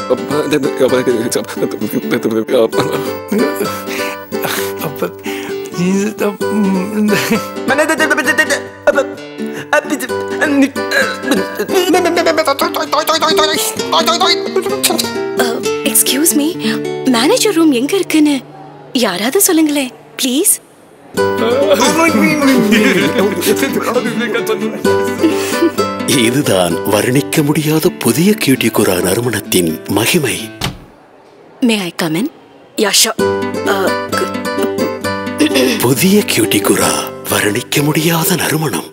அப்ப இது ம், எக்ஸ்கியூஸ் மீ மேனேஜர் ரூம் எங்க இருக்குன்னு யாராவது சொல்லுங்களேன் ப்ளீஸ் இதுதான் வர்ணிக்க முடியாத புதிய கியூட்டிகுரா நறுமணத்தின் மகிமை மே ஐ கம் இன் யாஷா புதிய கியூட்டிகுரா வர்ணிக்க முடியாத நறுமணம்